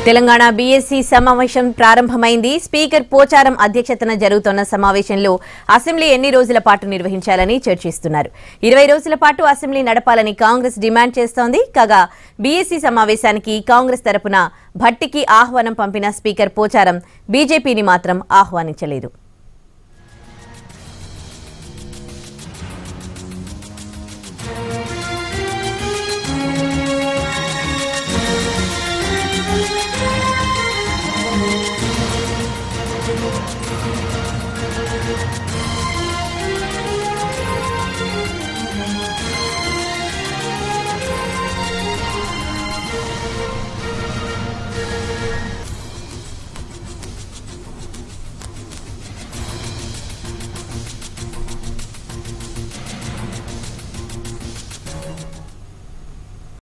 Telangana BSc సమావేశం ప్రారంభమైంది speaker Pocharam అధ్యక్షతన జరుగుతున్న సమావేశంలో అసెంబ్లీ ఎన్ని రోజుల పాటు నిర్వహించాలని చర్చిస్తున్నారు ఇరవై రోజుల పాటు అసెంబ్లీ నడపాలని కాంగ్రెస్ డిమాండ్ చేస్తోంది కాగా బీఎస్సీ సమావేశానికి కాంగ్రెస్ తరపున భట్టికి ఆహ్వానం పంపిన స్పీకర్ పోచారం బీజేపీని మాత్రం ఆహ్వానించలేదు